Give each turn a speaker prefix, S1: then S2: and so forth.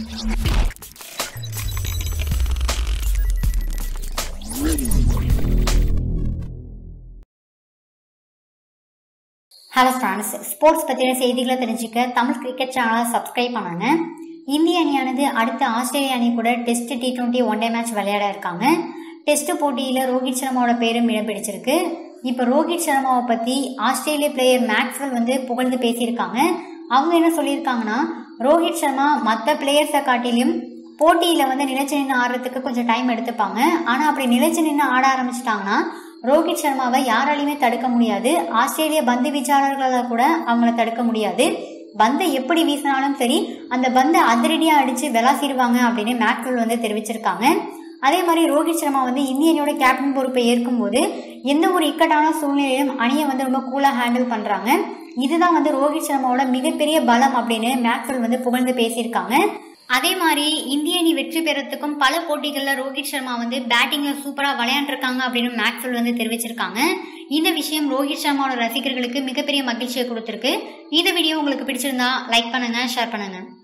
S1: hello friends sports பற்றின செய்திகளை தெரிஞ்சுக்க தமிழ் கிரிக்கெட் சேனலை சப்ஸ்கிரைப் பண்ணுங்க இந்திய அணியானது அடுத்த ஆஸ்திரேலிய அணி கூட test T twenty one day match விளையாட இருக்காங்க டெஸ்ட் போட்டியில் ரோஹித் சர்மாவோட பேரும் இடம் பிடிச்சிருக்கு இப்போ ரோஹித் சர்மாவை பற்றி ஆஸ்திரேலிய பிளேயர் மேக்ஸ்வெல் வந்து புகழ்ந்து பேசியிருக்காங்க அவங்க என்ன சொல்லியிருக்காங்கன்னா ரோஹித் சர்மா மற்ற பிளேயர்ஸை காட்டிலும் போட்டியில் வந்து நிலைச்சு நின்று ஆடுறதுக்கு கொஞ்சம் டைம் எடுத்துப்பாங்க ஆனால் அப்படி நிலைச்சு நின்று ஆட ஆரம்பிச்சிட்டாங்கன்னா ரோஹித் சர்மாவை யாராலையுமே தடுக்க முடியாது ஆஸ்திரேலிய பந்து வீச்சாளர்களால் கூட அவங்கள தடுக்க முடியாது பந்தை எப்படி வீசினாலும் சரி அந்த பந்தை அதிரடியாக அடித்து விளாசிடுவாங்க அப்படின்னு மேக்வெல் வந்து தெரிவிச்சிருக்காங்க அதே மாதிரி ரோஹித் சர்மா வந்து இந்திய அணியோட கேப்டன் பொறுப்பை ஏற்கும்போது எந்த ஒரு இக்கட்டான சூழ்நிலையிலும் அணியை வந்து ரொம்ப கூலாக ஹேண்டில் பண்ணுறாங்க இதுதான் வந்து ரோஹித் சர்மாவோட மிகப்பெரிய பலம் அப்படின்னு மேக்வெல் வந்து புகழ்ந்து பேசியிருக்காங்க அதே மாதிரி இந்திய அணி வெற்றி பெறத்துக்கும் பல போட்டிகளில் ரோஹித் சர்மா வந்து பேட்டிங்கில் சூப்பராக விளையாண்டுருக்காங்க அப்படின்னு மேக்ஸ்வெல் வந்து தெரிவிச்சிருக்காங்க இந்த விஷயம் ரோஹித் சர்மாவோட ரசிகர்களுக்கு மிகப்பெரிய மகிழ்ச்சியை கொடுத்துருக்கு இந்த வீடியோ உங்களுக்கு பிடிச்சிருந்தா லைக் பண்ணுங்க ஷேர் பண்ணுங்க